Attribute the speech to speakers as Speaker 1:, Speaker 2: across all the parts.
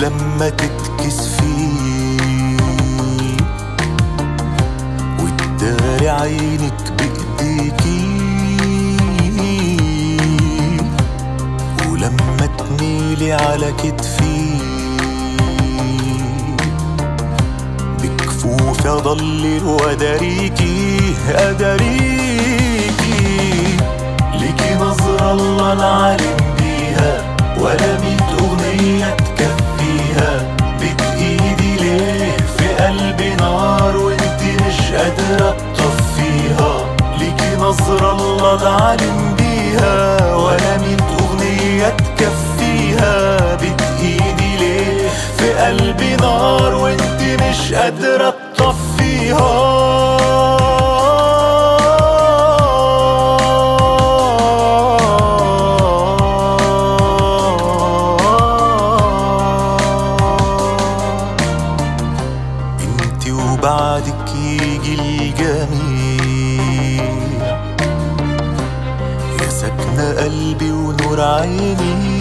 Speaker 1: لما تتكسفي وتداري عينك بايديكي ولما تميلي على كتفي بكفوفي اضلل واداريكي اداريكي ليكي نظرة الله العالم بيها ولا ميت اغنية تكفيها بتأيدي ليه في قلبي نار وانت مش قادرة تطفيها ليكي نظرة الله العالم بيها ولا ميت اغنية تكفيها بتأيدي ليه في قلبي نار وانت مش قادرة تطفيها انت وبعدك يجي الجميع يا سكنة قلبي ونور عيني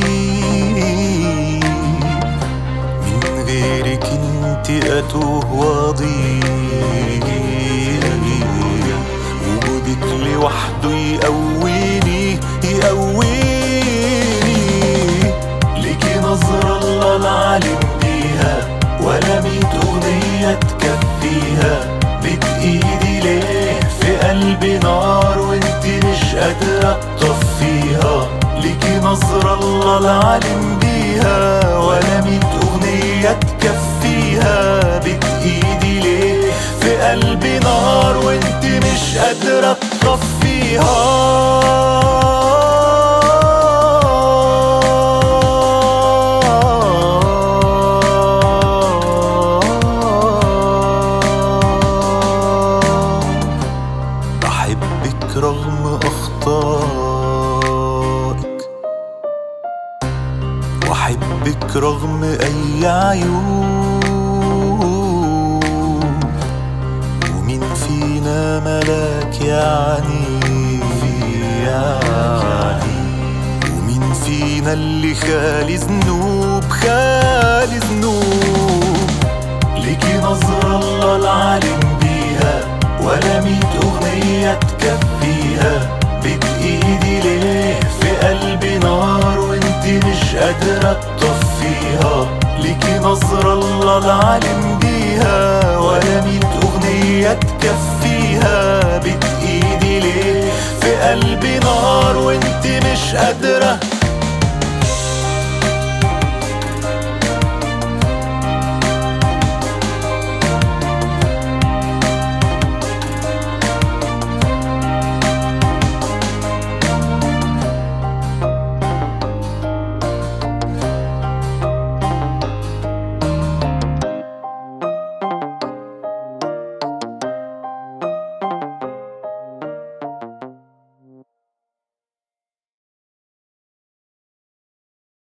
Speaker 1: من غيرك انت اتوه واضيع وجودك لوحده يقويني يقويني ليكي نظرة الله العالم بيها ولا ميت أغنية تكفيها بتأيدي ليه في قلبي نار وانت مش قادرة تطفيها ليكي نظرة الله العالم بيها ولا ميت أغنية تكفيها بتأيدي ليه في قلبي نار وانت مش قادرة تطفيها بحبك رغم أخطائك وأحبك رغم أي عيوب ومين فينا ملاك يعني يعني ومين فينا اللي خالي ذنوب خالي ذنوب ليكي نظرة الله العالم بيها ولا ميت أغنية تكفيها بتأيدي ليه في قلبي نار وانت مش قادرة تطفيها ليكي نظرة الله العالم بيها ولا ميت أغنية تكفيها بتأيدي ليه في قلبي نار وانت مش قادرة